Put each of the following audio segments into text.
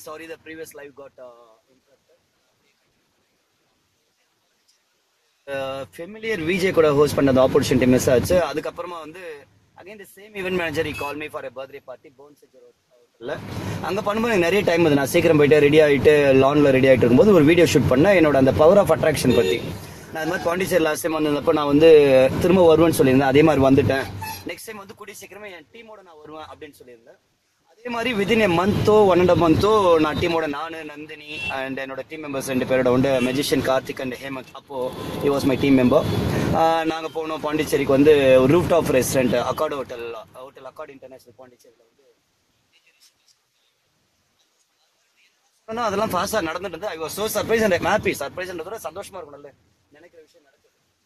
sorry the previous live got uh, interrupted. Familiar VJ கூட host பண்ண அந்த opportunity miss ஆச்சு அதுக்கப்புறமா வந்து again the same event manager call me for a birthday party போன்ஸ் இல்ல அங்க பண்ணும்போது எனக்கு நிறைய டைம் அது நான் சீக்கிரம் போயிட்டு ரெடி ஆயிட்டு லான்ல ரெடி ஆயிட்டு இருக்கும்போது ஒரு வீடியோ ஷூட் பண்ணேன் என்னோட அந்த பவர் ஆஃப் அட்ராக்ஷன் பத்தி நான் அது மாதிரி பாண்டிச்சேரி லாஸ்ட் டைம் வந்தப்போ நான் வந்து திரும்ப வருவேன்னு சொல்லியிருந்தேன் அதே மாதிரி வந்துட்டேன் நெக்ஸ்ட் டைம் வந்து கூடிய சீக்கிரமே என் டீமோட நான் வருவேன் அப்படின்னு சொல்லியிருந்தேன் அதே மாதிரி within a month one and month நான் டீமோட நானு நந்தினி அண்ட் என்னோட டீம் மெம்பர்ஸ் ரெண்டு பேரோட உண்டு மெஜிஷியன் கார்த்திக் அண்ட் ஹேமந்த் அப்போ he was my team member நாங்கள் போனோம் பாண்டிச்சேரிக்கு வந்து roof top restaurant Accord hotel hotel Accord international பாண்டிச்சேரியில் வந்து ஆனா அதெல்லாம் ஃபாஸ்டா நடந்துட்டு இருந்து I was so surprise and happy சர்ப்ரைஸ்ன்றதோட சந்தோஷமா இருக்கணும்ல நினைக்கிற விஷயம் நடக்குது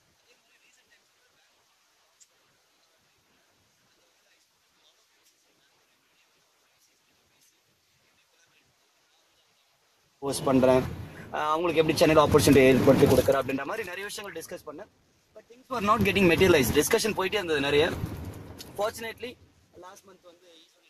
போஸ்ட் பண்றேன் அஹ் அவங்களுக்கு எப்படி சேனல் ஆப்பர்ச்சுனிட்டி ஏற்படுத்தி கொடுக்குறேன் அப்படின்ற மாதிரி நிறைய விஷயங்கள் டிஸ்கஸ் பண்ணேன் but things are not getting materialise discussion போயிட்டே இருந்தது நிறைய ஃபார்ச்சுனேட்லி லாஸ்ட் மந்த் வந்து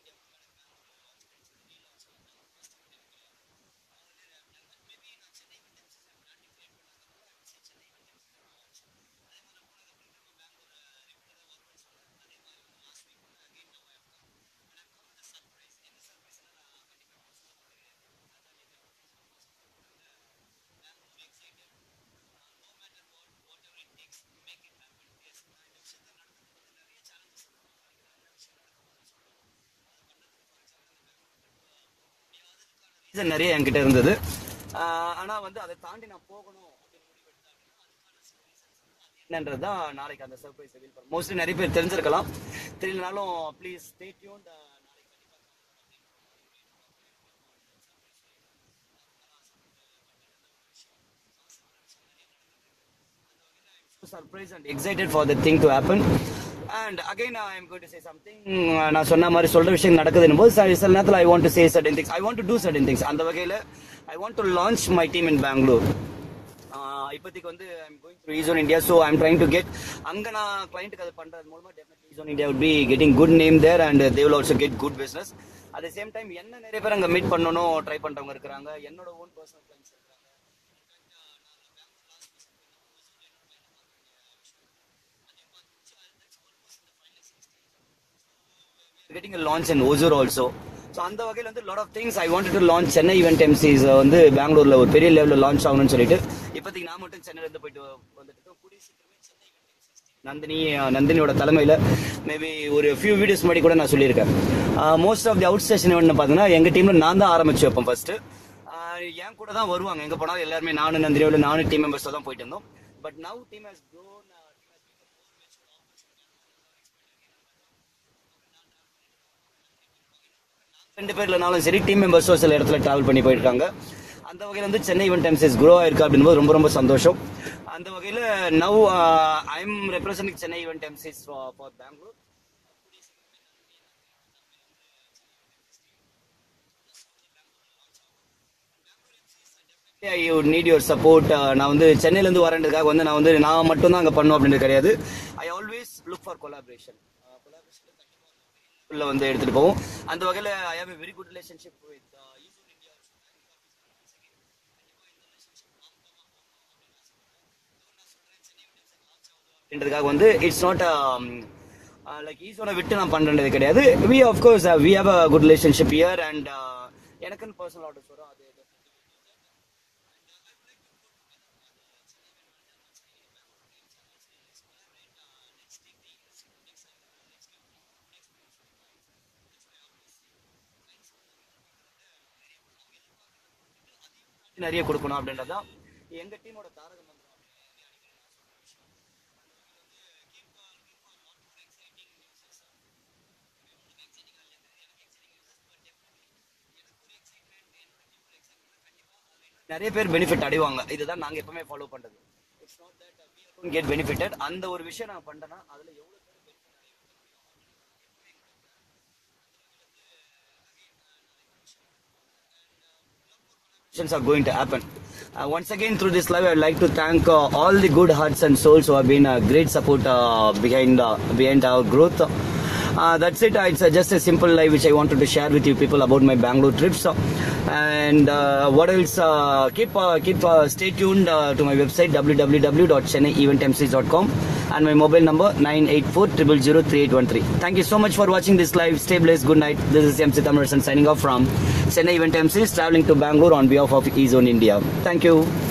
ரீசன் நிறைய என்கிட்ட இருந்தது ஆஹ் ஆனா வந்து அதை தாண்டி நான் போகணும் என்னன்றது தான் நாளைக்கு அந்த சர்ப்ரைஸ் ரிவீல் பண்ண மோஸ்ட்லி நிறைய பேர் தெரிஞ்சிருக்கலாம் தெரியலனாலும் please stay tune surprised and excited for the thing to happen and again i am going to say something uh, நான் சொன்ன மாதிரி சொல்ற விஷயம் நடக்குதுன்னு போது சில சில நேரத்தில் I want to say certain things I want to do certain things அந்த வகையில் I want to launch my team in Bangalore இப்போதைக்கு வந்து I'm going through Ezone India so I'm trying to get அங்கே நான் கிளைண்ட்டுக்கு அது பண்ணுறது மூலமாக definitely Ezone India would be getting good name there and they will also get good business at the same time என்ன நிறைய பேர் அங்கே மீட் பண்ணணும் ட்ரை பண்ணுறவங்க இருக்கிறாங்க என்னோட ஓன் பர்சனல் கிளைண்ட்ஸ் இருக்காங்க getting a launch in Ozur also. So அந்த வகையில் வந்து lot of things I wanted to launch Chennai event MCs வந்து பெங்களூர்ல ஒரு பெரிய லெவலில் லான்ச் ஆகணும்னு சொல்லிட்டு இப்போதைக்கு நான் மட்டும் சென்னையில இருந்து போயிட்டு வந்துட்டு இருக்கோம். கூடிய சீக்கிரமே Chennai event MCs team Nandini அஹ், நந்தினியோட தலைமையில் மேபி ஒரு ஃபியூ வீடியோஸ் முன்னாடி கூட நான் சொல்லியிருக்கேன் most of the out station event பார்த்தீங்கன்னா எங்கள் டீமில் நான் தான் ஆரம்பிச்சு வைப்பேன் ஃபர்ஸ்ட் என் கூட தான் வருவாங்க எங்கே போனாலும் எல்லாருமே நானும் நந்தினியோட நானும் டீம் மெம்பர்ஸ் தான் போயிட்டு இருந்தோம் but now team has grown ரெண்டு பேர்லனாலும் சரி டீம் மெம்பர்ஸோ சில இடத்துல டிராவல் பண்ணி போயிருக்காங்க அந்த வகையில் வந்து சென்னை ஈவெண்ட் டைம்ஸ் க்ரோ ஆயிருக்கு அப்படின்போது ரொம்ப ரொம்ப சந்தோஷம் அந்த வகையில் now I am representing Chennai event MCs for Bangalore I would need your support நான் வந்து சென்னையிலேருந்து வரேன்றதுக்காக வந்து நான் வந்து நான் மட்டும் தான் அங்கே பண்ணும் அப்படின்றது கிடையாது I always look for collaboration உள்ள வந்து எடுத்துட்டு போவோம் அந்த வகையில் I have a very good relationship with அப்படின்றதுக்காக வந்து இட்ஸ் நாட் லைக் ஈஸோட விட்டு நான் பண்றது கிடையாது we of course we have a good relationship year and எனக்குன்னு பர்சனல் ஆர்டர்ஸ் வரும் அது நிறைய கொடுக்கணும் அப்படின்றதான் எங்க டீமோட தாரக மந்திரம் நிறைய பேர் பெனிஃபிட் அடைவாங்க இதுதான் நாங்க எப்பவுமே ஃபாலோ பண்றது it's not that get benefited அந்த ஒரு விஷயம் நான் பண்றேன்னா அதுல எவ்வளவு பேர் Actions are going to happen. Uh, once again, through this live, I'd like to thank uh, all the good hearts and souls who have been a great support uh, behind uh, behind our growth. Uh, that's it. Uh, It's uh, just a simple live which I wanted to share with you people about my Bangalore trips. Uh, and uh, what else? Uh, keep uh, keep uh, stay tuned uh, to my website www.chennaieventmcs.com and my mobile number 984 Thank you so much for watching this live. Stay blessed. Good night. This is MC Thamarasan signing off from Chennai Event MCs traveling to Bangalore on behalf of E-Zone India. Thank you.